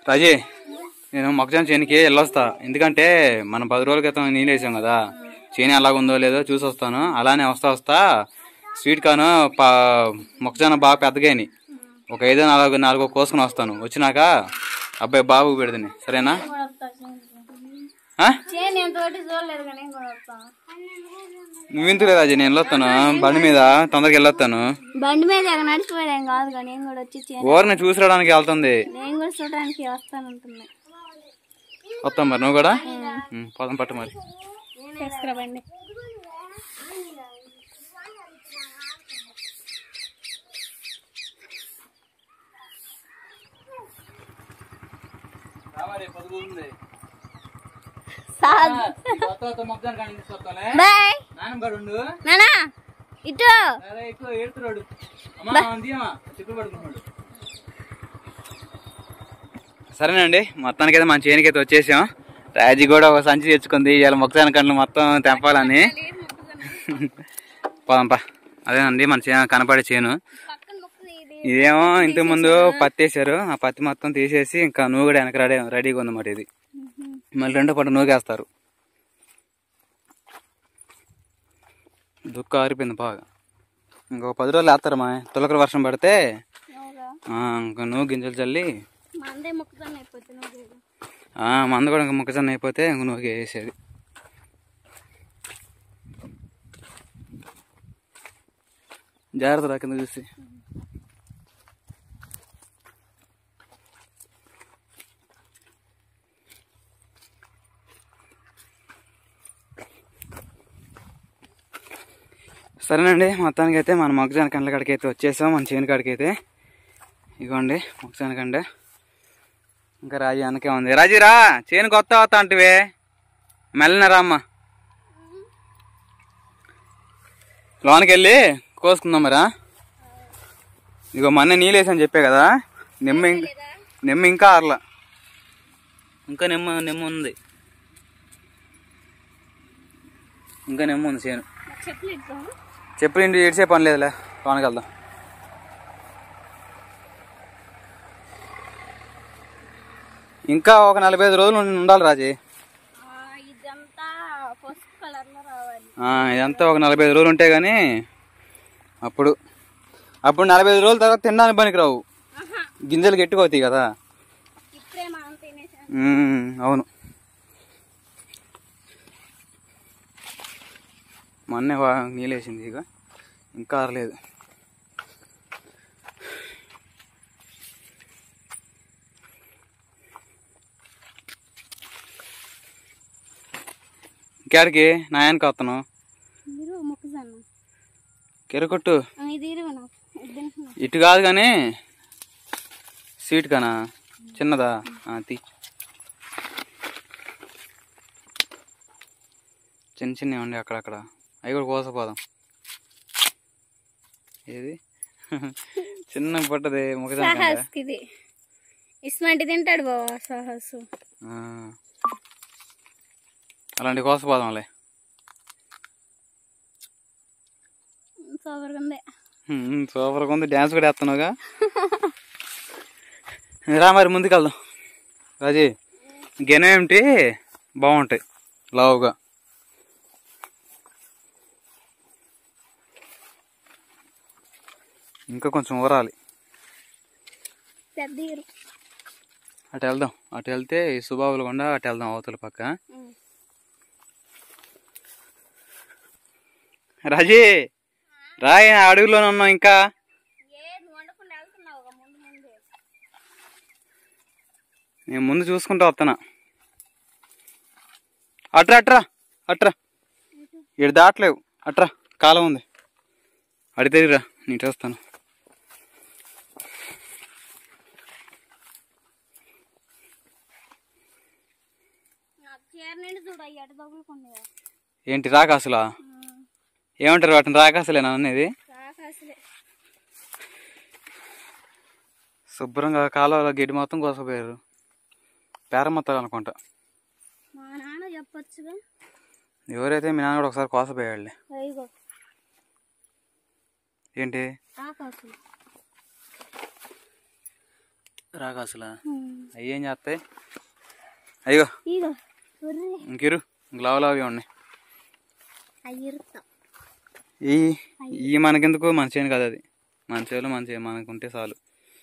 రాజీ నేను మొక్కజొన్న చేనికి వెళ్ళొస్తా ఎందుకంటే మనం పది రోజుల క్రితం నీళ్ళు వేసాం కదా చేను ఎలాగుందో లేదో చూసి వస్తాను అలానే వస్తా వస్తా స్వీట్ కాను పా మొక్కజొన్న బాగా పెద్దగాని ఒక ఐదో నాలుగు నాలుగో కోసుకుని వస్తాను వచ్చినాక అబ్బాయి బాబు పెడుతుంది సరేనా ఆ? చేను ఎంతోటి చూడలేదు కానీ నేను కూడా వస్తాను నువ్వెందుకు రాజీ నేను వెళ్ళొస్తాను బండి మీద తొందరగా వెళ్ళొస్తాను బండి మీద ఎక్కడ నడిచిపోయాం కాదు కానీ నేను కూడా వచ్చి చేను ఊరిని చూసి రావడానికి వెళ్తుంది నేను కూడా చూడడానికి వస్తానంటున్నా వస్తాం మరి నువ్వు కూడా ఉం, పోదాం పట్టు మరి తీసుకురా బండి బాయ్ నానా ఇటు సరేనండి మొత్తానికి అయితే మన చేనికి అయితే వచ్చేసాం రాజీ కూడా ఒక సంచి తెచ్చుకుంది ఇవాళ మొక్కజొన్న కండ్లు మొత్తం తెంపాలని పోదాంపా అదేనండి మన చేను కనపడే చేను పక్కన మొక్కది ఇది ఇదేమో ఇంతకు ముందు పత్తి వేసారు ఆ పత్తి మొత్తం తీసేసి ఇంకా నువ్వు కూడా వెనక రెడీ రెడీగా ఉందన్నమాట ఇది మళ్ళీ రెండో పాటు నూగేస్తారు దుఃఖ ఆరిపోయింది బాగా ఇంకొక పది రోజులు వేస్తారు మా తొలకర వర్షం పడితే అవురా ఆ, ఇంకా నువ్వు గింజలు చల్లి మా అందే మొక్కదాన్ని అయిపోతే నువ్వు ఆ, మంద కూడా ఇంకా మొక్కజొన్న అయిపోతే ఇంక నువ్వు వేసేది జాగ్రత్త రా కింద చూసి సరేనండి మొత్తానికి అయితే మన మొక్కజొన్న కండ్ల కాడికి అయితే వచ్చేసాం మన చేను కాడికి అయితే ఇగోండి మొక్కజొన్న కండ ఇంకా రాజీ వెనకే ఉంది రాజీ రా చేను కొత్త వస్తా అంటివే మెల్లన రామ్మ లోనికి వెళ్ళి కోసుకుందాం మరా ఇగో మొన్న నీళ్ళు వేసని చెప్పే కదా నిమ్మ ఇంక నిమ్మ ఇంకా ఆరలా ఇంకా నిమ్మ నిమ్మ ఉంది ఇంకా నిమ్మ ఉంది చేను చెప్పులు ఇద్దాం చెప్పులు ఇంటి ఏడ్చే పని లేదులే లోనికి వెళ్దాం ఇంకా ఒక నలభై ఐదు రోజులు ఉండి- ఉండాలి రాజీ ఇదంతా పసుపు కలర్ లో రావాలి ఆ, ఇదంతా ఒక నలభై ఐదు రోజులు ఉంటే గానీ అప్పుడు అప్పుడు నలభై ఐదు రోజుల తర్వాత తినడానికి పనికిరావు గింజలు గట్టిపోతాయి కదా ఇప్పుడే మనం తినేసాం ఉమ్, అవును మొన్నే వా- నీళ్ళేసింది ఇక ఇంకా ఆరలేదు ఇంకాడికి నాయానికి వస్తాను మీరు మొక్కజొన్న కెరకొట్టు ఆ, ఇది ఇరువు నాకు వద్దంటున్నా. ఇటు కాదు కానీ సీట్ కానా చిన్నదా ఆ, తీ చిన్న చిన్నవి ఉండి అక్కడక్కడ అవి కూడా కోసపోదాం ఏది చిన్న పట్టది ముఖజాన సాహస్కి ఇది ఇస్మంటి తింటాడు బావా సాహస్ అలాంటి కోసపోదాంలే సూపర్గా ఉంది హ్మ్, సూపర్గా ఉంది డ్యాన్స్ కూడా వేస్తున్నావుగా రా మరి ముందుకు వెళ్దాం రాజీ గెనం ఏమిటి బాగుంటాయి లావుగా ఇంకా కొంచెం ఊరాలి పెద్ద ఇరు అటు వెళ్దాం అటు వెళ్తే ఈ సుబాబులు కొండ అటు వెళ్దాం అవతల పక్క రాజీ రాయి అడవిలోనే ఉన్నాం ఇంకా ఏది వండకుండా వెళ్తున్నావు ముందు ముందు నేను ముందు చూసుకుంటూ వస్తానా అట్రా అట్రా అట్రా ఇటు దాటలేవు అట్రా కాలం ఉంది అడి తిరిగిరా నేను చూస్తాను నాకు చీర నిండి చూడు అయ్యి అటు తగులుకుంది ఏంటి రాకాసులా ఏమంటారు వాటిని రాకాసులేనా అనేది రాకాసులే శుభ్రంగా కాలువలో గడ్డి మొత్తం కోసపోయారు పేరమత్తాలు అనుకుంటా మా నాన్న చెప్పొచ్చుగా ఎవరైతే మీ నాన్న కూడా ఒకసారి కోసపోయాడులే అయ్యో ఏంటి రాకాసులు రాగా అసలు అవి ఏం చేస్తాయి అయ్యో ఇగో ఉర్రి ఇంకిరు ఇంక లావు లావుగా ఉన్నాయి అయ్యిరుతా ఈ ఈ మనకెందుకు మన చేను కదా అది మన చేలో మన చేను మనకుంటే చాలు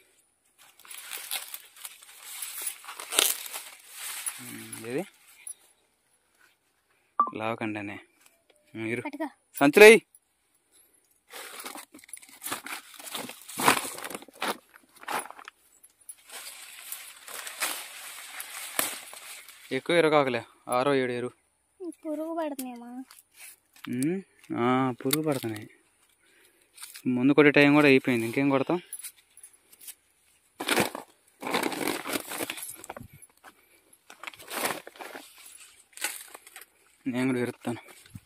ఉమ్, ఏది లావకండి మీరు పట్టుకో సంచులయ్యి ఎక్కువ ఎరగాకలే ఆరో ఏడు ఎరు పురుగు పడుతుందేమో ఉమ్, ఆ, పురుగు పడుతున్నాయి ముందు కొట్టే టైం కూడా అయిపోయింది ఇంకేం కొడతాం నేను కూడా ఎరుతాను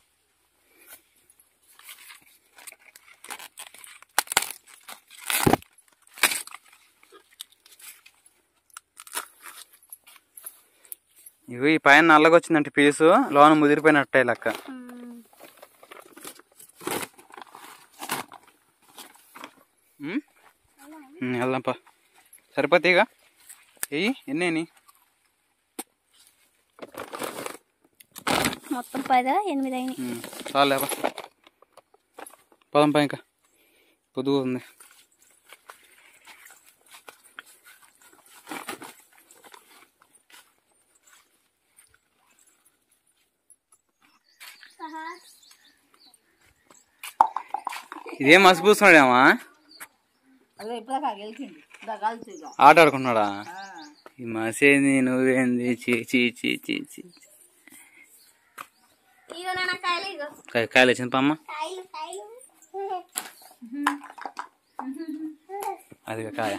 ఇవి ఈ పైన నల్లగా వచ్చిందంటే పీసు లోన ముదిరిపోయినట్టే లెక్క ఉమ్? ఉమ్, వెళ్దాంపా సరిపోతాయిగా ఎయ్యి ఎన్నేని మొత్తం పదా ఎనిమిది అయినాయి ఉమ్, చాలు లేపా పదంపా ఇంకా పొద్దుగు ఉంది ఇదేం మసి పూస్తున్నాడేమా అదే ఇప్పుడు గెలిచింది కాల్చి ఆట ఆడుకుంటున్నాడా ఈ మసేంది నువ్వేంది చీ చీ చీ చీ చీ ఇగో నాన్న కాయలు ఇగో కాయ- కాయలు వచ్చింది పమ్మ కాయలు కాయలు అది కాయ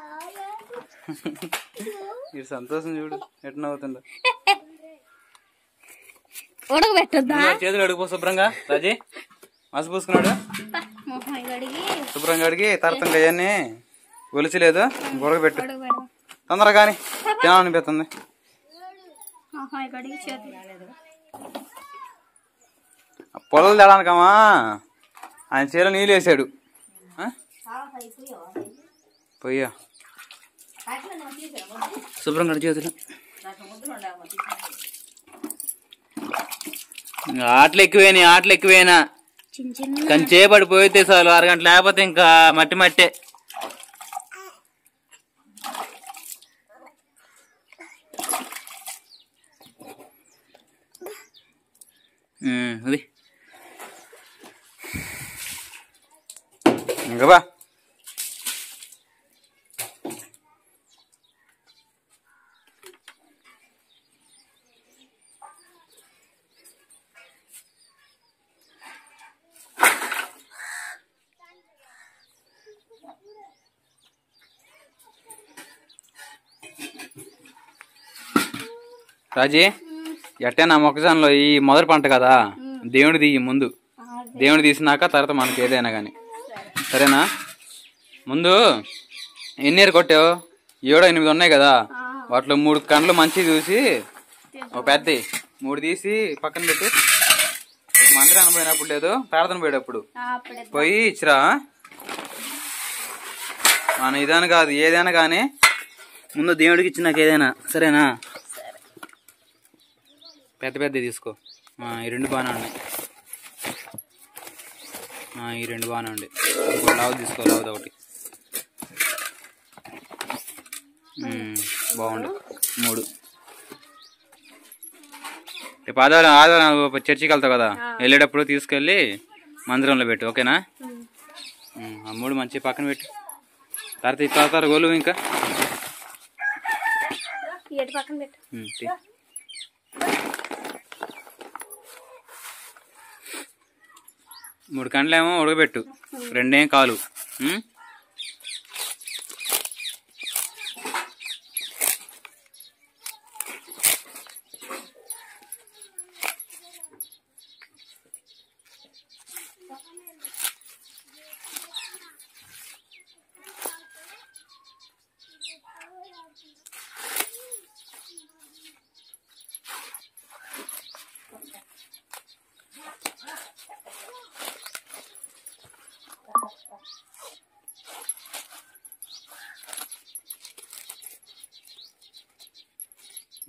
ఇది సంతోషం చూడు ఎట్లా నవ్వుతుందో ఉడకబెట్టొద్దా ముందు చేతులు అడుగుపో శుభ్రంగా రాజీ మసి పూసుకున్నాడు మొహం కడిగి శుభ్రంగా అడిగి తర్తంగా అవన్నీ ఒలిచలేదు ఉడకబెట్టు ఉడకబెడదాం తొందరగా కానీ తినాలనిపిస్తుంది మొహం కడిగి చేతులు ఆ పొలాలు తేడానికమ్మా ఆయన చీర నీళ్ళు వేసాడు ఆ? పోయ్యా శుభ్రంగా అడిగి చేతులు ఇంకా ఆటలు ఎక్కువేనా ఆటలు ఎక్కువేనా చిన్న చిన్న కానీ చేపడి పోయితే చాలు అరగంట లేకపోతే ఇంకా మట్టి మట్టే ఉమ్, అది ఇంకా బా రాజీ ఎట్టే నా మొక్కజొన్నలో ఈ మొదటి పంట కదా దేవుడిది ఈ ముందు దేవుడు తీసినాక తర్వాత మనకి ఏదైనా కానీ సరేనా ముందు ఎన్ని ఏరు కొట్టావు ఏడో ఎనిమిది ఉన్నాయి కదా వాటిలో మూడు కండ్లు మంచి చూసి ఒక పెద్ద మూడు తీసి పక్కన పెట్టి ఒక మందిరాన్ని పోయినప్పుడు లేదు ప్రార్థన పోయేటప్పుడు అప్పుడే పోయి ఇచ్చిరా మన ఇదని కాదు ఏదైనా కానీ ముందు దేవుడికి ఇచ్చినాక ఏదైనా సరేనా పెద్ద పెద్ద తీసుకో ఆ, ఈ రెండు బాగానే ఉన్నాయి ఆ, ఈ రెండు బాగానే ఉండే ఇంకో లావు తీసుకో లావుది ఒకటి ఉమ్, బాగుండు మూడు రేపు ఆధారం ఆధారం చర్చికి వెళ్తావు కదా వెళ్ళేటప్పుడు తీసుకెళ్ళి మందిరంలో పెట్టు ఓకేనా ఉమ్, ఆ మూడు మంచి పక్కన పెట్టు తర్వాత ఈ తర్వాత గోలు ఇంకా ఏడు పక్కన పెట్టు ఉమ్, తీ. మూడు కండ్లేమో ఉడకబెట్టు రెండేం కాలు ఉమ్?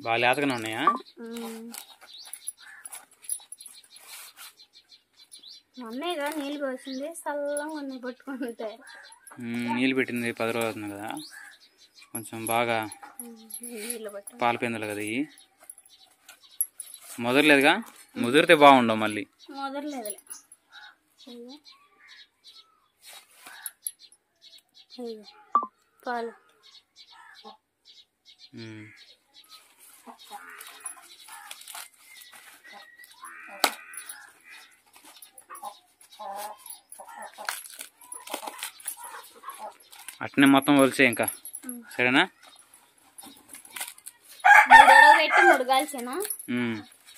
బాగా లేతగానే ఉన్నాయా మొన్నేగా నీళ్ళు పోసింది చల్లంగా ఉన్నాయి పట్టుకుంటాయి ఉమ్, నీళ్ళు పెట్టింది పది రోజులు అవుతుంది కదా కొంచెం బాగా నీళ్ళు పట్టు పాల పిందలు కదా ఇవి ముదరలేదుగా ముదిరితే బాగుండవు మళ్ళీ మొదలలేదులే ఇదిగో. ఇదిగో. పాలు ఉమ్. అట్నే మొత్తం వలిసే ఇంకా సరేనా మూడు గొడవ పెట్టి మూడు కాల్చేనా ఉమ్.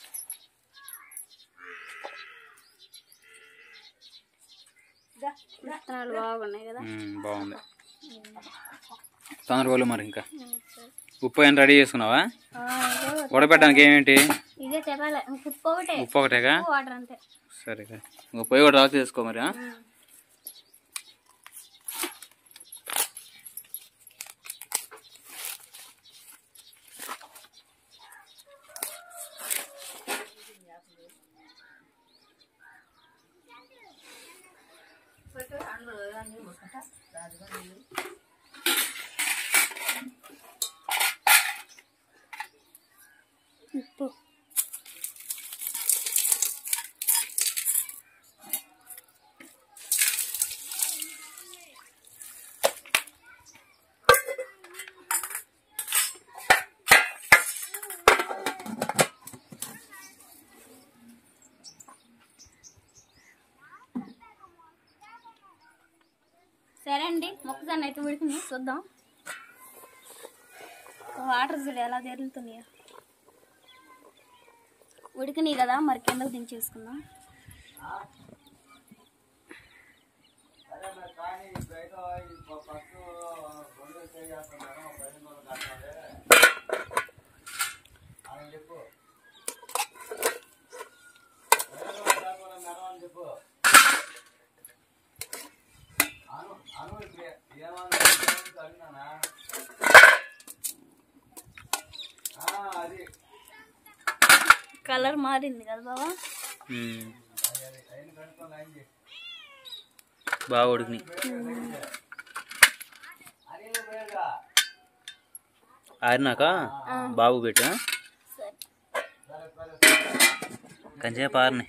విత్తనాలు బాగున్నాయి కదా ఉమ్, బాగుంది తొందర వాళ్ళు మరి ఇంకా ఉమ్, సరే. ఉప్పు అయినా రెడీ చేసుకున్నావా ఆ, ఇదిగో. ఉడకబెట్టడానికి ఏమేంటి ఇదే చెప్పాలి ఉప్పు ఒకటే ఉప్పు ఒకటేగా ఉప్పు వాటర్ అంతే సరే ఇంకా పొయ్యి కూడా రావచ్చు చేసుకో మరి ఆ? ఉమ్. ఉప్పు సరే అండి మొక్కజొన్న అయితే ఉడికింది చూద్దాం వాటర్ చూడు ఎలా తెరులుతున్నాయో ఉడికినాయి కదా మరి కిందకు దించేసుకుందాం కలర్ మారింది కదా బాబా ఉమ్. బాగా ఉడికినాయి ఆరినాక బాబు పెట్టా సరే కంచేపు ఆరినాయి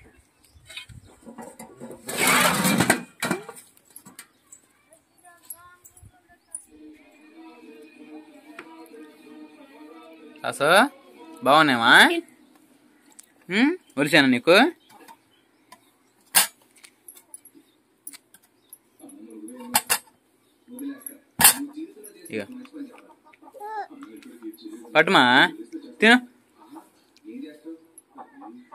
అసలు బాగున్నాయమ్మా ఒలిచాను నీకు ఇక పట్టుమా తిను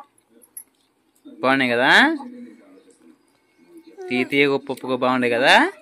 బాగున్నాయి కదా తీ తీయ ఉప్పు ఉప్పుగా బాగుండే కదా